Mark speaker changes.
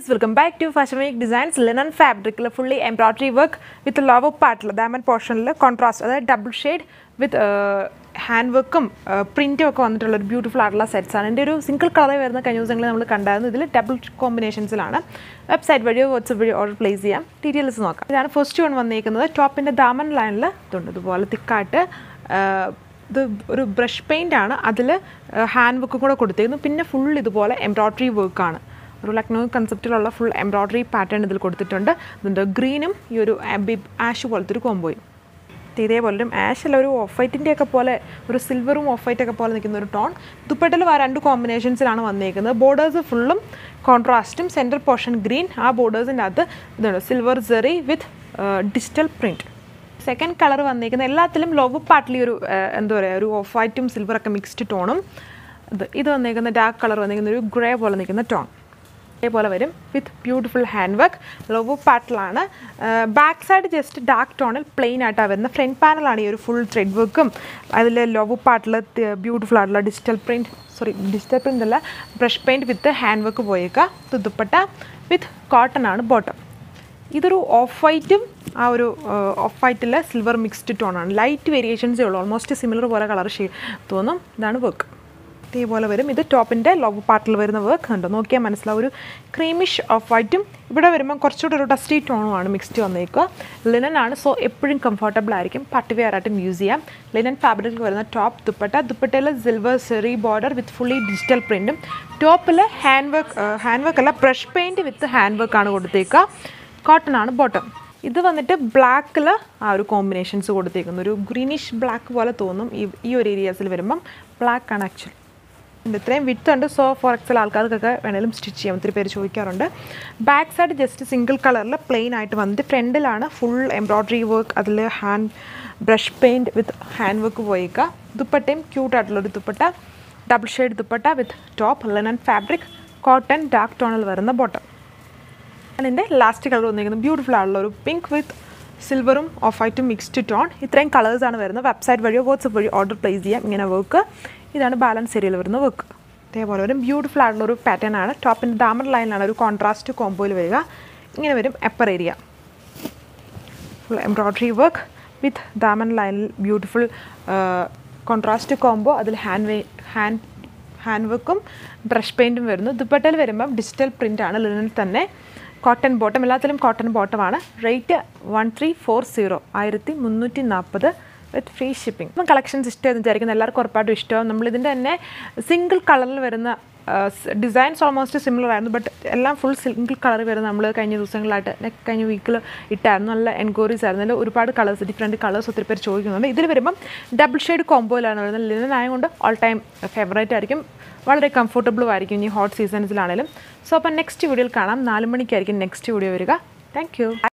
Speaker 1: viewers welcome back to fashion week designs linen ഫാബ്രിക്കിൽ fully embroidery work with lower പാർട്ടിൽ diamond പോർഷനിൽ contrast അതായത് double shade with hand വർക്കും പ്രിൻറ്റും ഒക്കെ വന്നിട്ടുള്ള ഒരു ബ്യൂട്ടിഫുൾ ആയിട്ടുള്ള സെറ്റ്സ് ആണ് എൻ്റെ ഒരു സിംഗിൾ കളർ വരുന്ന കഴിഞ്ഞ ദിവസങ്ങളിൽ നമ്മൾ കണ്ടായിരുന്നു ഇതിൽ ഡബിൾ കോമ്പിനേഷൻസിലാണ് വെബ്സൈറ്റ് വഴിയോ വാട്സപ്പ് വഴിയോ ഓർഡർ പ്ലേസ് ചെയ്യാം ഡീറ്റെയിൽസ് നോക്കാം ഇതാണ് ഫസ്റ്റ് വൺ വന്നിരിക്കുന്നത് ടോപ്പിൻ്റെ ദാമൻ ലൈനിൽ ഇതുണ്ട് ഇതുപോലെ തിക്കായിട്ട് ഇത് ഒരു ബ്രഷ് പെയിൻ്റ് ആണ് അതിൽ ഹാൻഡ് വർക്ക് കൂടെ കൊടുത്തിരുന്നു പിന്നെ ഫുൾ ഇതുപോലെ എംബ്രോയ്ഡറി വർക്കാണ് ഒരു ലക്നൗ കൺസെപ്റ്റിലുള്ള ഫുൾ എംബ്രോയ്ഡറി പാറ്റേൺ ഇതിൽ കൊടുത്തിട്ടുണ്ട് ഇതുണ്ട് ഗ്രീനും ഈ ഒരു ആഷ് പോലത്തെ ഒരു കോമ്പോയും ഇതേപോലെ ആഷ് അല്ല ഒരു ഓഫ് വൈറ്റിൻ്റെ ഒക്കെ പോലെ ഒരു സിൽവറും ഓഫ് വൈറ്റ് ഒക്കെ പോലെ നിൽക്കുന്ന ഒരു ടോൺ ദുപ്പട്ടയിൽ ആ രണ്ട് കോമ്പിനേഷൻസിലാണ് വന്നിരിക്കുന്നത് ബോർഡേഴ്സ് ഫുള്ളും കോൺട്രാസ്റ്റും സെൻട്രൽ പോർഷൻ ഗ്രീൻ ആ ബോർഡേഴ്സിൻ്റെ അകത്ത് ഇതാണ് silver zari with digital print second colour വന്നിരിക്കുന്നത് എല്ലാത്തിലും ലോവ് പാർട്ടിൽ ഒരു എന്താ പറയുക ഒരു ഓഫ് വൈറ്റും സിൽവറൊക്കെ മിക്സ്ഡ് ടോണും ഇത് ഇത് വന്നിരിക്കുന്ന ഡാർക്ക് കളർ വന്നിരിക്കുന്ന ഒരു ഗ്രേ പോലെ നിൽക്കുന്ന ടോൺ ഇതേപോലെ വരും with beautiful hand work lower പാർട്ടിലാണ് ബാക്ക് സൈഡ് ജസ്റ്റ് ഡാർക്ക് ടോണിൽ പ്ലെയിൻ ആയിട്ടാണ് വരുന്നത് ഫ്രണ്ട് പാനലാണ് ഈ ഒരു ഫുൾ ത്രെഡ് വർക്കും അതിൽ ലോവ് പാർട്ടിൽ ബ്യൂട്ടിഫുൾ ആയിട്ടുള്ള digital print sorry digital print അല്ല brush paint with hand work പോയേക്കുക തുതുപ്പട്ട വിത്ത് കോട്ടൺ ആണ് ബോട്ടം ഇതൊരു ഓഫ് വൈറ്റും ആ ഒരു ഓഫ് വൈറ്റിൽ സിൽവർ മിക്സ്ഡ് ടോണാണ് ലൈറ്റ് വേരിയേഷൻസേ ഉള്ളൂ ഓൾമോസ്റ്റ് സിമിലർ പോലെ കളർ ഷേ തോന്നും ഇതാണ് വർക്ക് ഇതേപോലെ വരും ഇത് ടോപ്പിൻ്റെ ലോവ് പാർട്ടിൽ വരുന്ന വർക്ക് ഉണ്ട് നോക്കിയാൽ മനസ്സിലാവും ഒരു ക്രീമിഷ് ഓഫ് വൈറ്റും ഇവിടെ വരുമ്പോൾ കുറച്ചുകൂടെ ഒരു ഡസ്റ്റി ടോണുമാണ് മിക്സ്ഡ് വന്നേക്കുക ലിനൻ ആണ് സോ എപ്പോഴും കംഫർട്ടബിൾ ആയിരിക്കും പട്ടി വെയർ ആയിട്ടും യൂസ് ചെയ്യാം ലിനൻ ഫാബ്രിക്കിൽ വരുന്ന ടോപ്പ് ദുപ്പട്ട ദുപ്പട്ടയിൽ silver zari border with fully digital പ്രിൻറ്റും ടോപ്പിൽ ഹാൻഡ് വർക്ക് ഹാൻഡ് വർക്ക് അല്ല ബ്രഷ് പെയിൻറ്റ് വിത്ത് ഹാൻഡ് വർക്കാണ് കൊടുത്തേക്കുക കോട്ടൺ ആണ് ബോട്ടം ഇത് വന്നിട്ട് ബ്ലാക്കിൽ ആ ഒരു കോമ്പിനേഷൻസ് കൊടുത്തേക്കുന്നു ഒരു ഗ്രീനിഷ് ബ്ലാക്ക് പോലെ തോന്നും ഈ ഈ ഒരു ഏരിയാസിൽ വരുമ്പം ബ്ലാക്ക് ആണ് ആക്ച്വലി ഇത്രയും വിത്ത് ഉണ്ട് സോ ഫോർ എക്സൽ ആൾക്കാർക്കൊക്കെ വേണേലും സ്റ്റിച്ച് ചെയ്യാം ഒത്തിരി പേര് ചോദിക്കാറുണ്ട് ബാക്ക് സൈഡ് ജസ്റ്റ് സിംഗിൾ കളറിൽ പ്ലെയിൻ ആയിട്ട് വന്നിട്ട് ഫ്രണ്ടിലാണ് ഫുൾ എംബ്രോയ്ഡറി വർക്ക് അതിൽ hand brush paint with hand work പോയേക്കുക ദുപ്പട്ടയും ക്യൂട്ടായിട്ടുള്ളൊരു dupatta double shade dupatta with top linen fabric cotton dark ടോണിൽ വരുന്ന ബോട്ടം അതിൻ്റെ ലാസ്റ്റ് കളർ വന്നിരിക്കുന്നത് ബ്യൂട്ടിഫുൾ ആയിട്ടുള്ള ഒരു പിങ്ക് വിത്ത് സിൽവറും ഓഫ് വൈറ്റും മിക്സ്ഡ് ടോൺ ഇത്രയും കളേഴ്സാണ് വരുന്നത് വെബ്സൈറ്റ് വഴിയോ വാട്സപ്പ് വഴി ഓർഡർ പ്ലേസ് ചെയ്യാം ഇങ്ങനെ വർക്ക് ഇതാണ് ബാലൻസ് ഏരിയയിൽ വരുന്ന വർക്ക് അതേപോലെ വരും ബ്യൂട്ടിഫുൾ ആയിട്ടുള്ള ഒരു പാറ്റേൺ ആണ് ടോപ്പിൻ്റെ ദാമർ ലൈനിലാണ് ഒരു കോൺട്രാസ്റ്റ് കോമ്പോയിൽ വരിക ഇങ്ങനെ വരും upper area full embroidery work with ദാമൻ ലൈനിൽ ബ്യൂട്ടിഫുൾ കോൺട്രാസ്റ്റ് കോംബോ അതിൽ ഹാൻഡ് വേ ഹാൻഡ് ഹാൻഡ് വർക്കും ബ്രഷ് പെയിൻറ്റും വരുന്നു ദുപ്പട്ടയിൽ വരുമ്പം ഡിജിറ്റൽ പ്രിൻ്റ് ആണ് ലിനിൽ തന്നെ കോട്ടൺ ബോട്ടം എല്ലാത്തിലും കോട്ടൺ ബോട്ടമാണ് rate one three four zero ആയിരത്തി മുന്നൂറ്റി നാൽപ്പത് വിത്ത് ഫ്രീ ഷിപ്പിംഗ് ഇപ്പം കളക്ഷൻസ് ഇഷ്ടമെന്ന് വിചാരിക്കുന്നത് എല്ലാവർക്കും ഉറപ്പായിട്ടും ഇഷ്ടമാവും നമ്മളിതിൻ്റെ തന്നെ സിംഗിൾ കളറിൽ വരുന്ന ഡിസൈൻസ് ഓൾമോസ്റ്റ് സിമിലർ ആയിരുന്നു ബട്ട് എല്ലാം ഫുൾ സിംഗിൾ കളർ വരുന്ന നമ്മൾ കഴിഞ്ഞ ദിവസങ്ങളായിട്ട് കഴിഞ്ഞ വീക്കിൽ ഇട്ടായിരുന്നു നല്ല എൻക്വയറീസ് ആയിരുന്നു അതിൽ ഒരുപാട് കളേഴ്സ് ഡിഫറെൻറ്റ് കളേഴ്സ് ഒത്തിരി പേര് ചോദിക്കുന്നുണ്ട് ഇതിൽ വരുമ്പം ഡബിൾ ഷെയ്ഡ് കോമ്പോയിലാണ് വരുന്നത് ലിനൻ ആയതുകൊണ്ട് ഓൾ ടൈം ഫേവറേറ്റ് ആയിരിക്കും വളരെ കംഫർട്ടബിളും ആയിരിക്കും ഇനി ഹോട്ട് സീസൺസിലാണെങ്കിലും സോ അപ്പം നെക്സ്റ്റ് വീഡിയോയിൽ കാണാം നാല് മണിക്കായിരിക്കും നെക്സ്റ്റ് വീഡിയോ വരിക താങ്ക്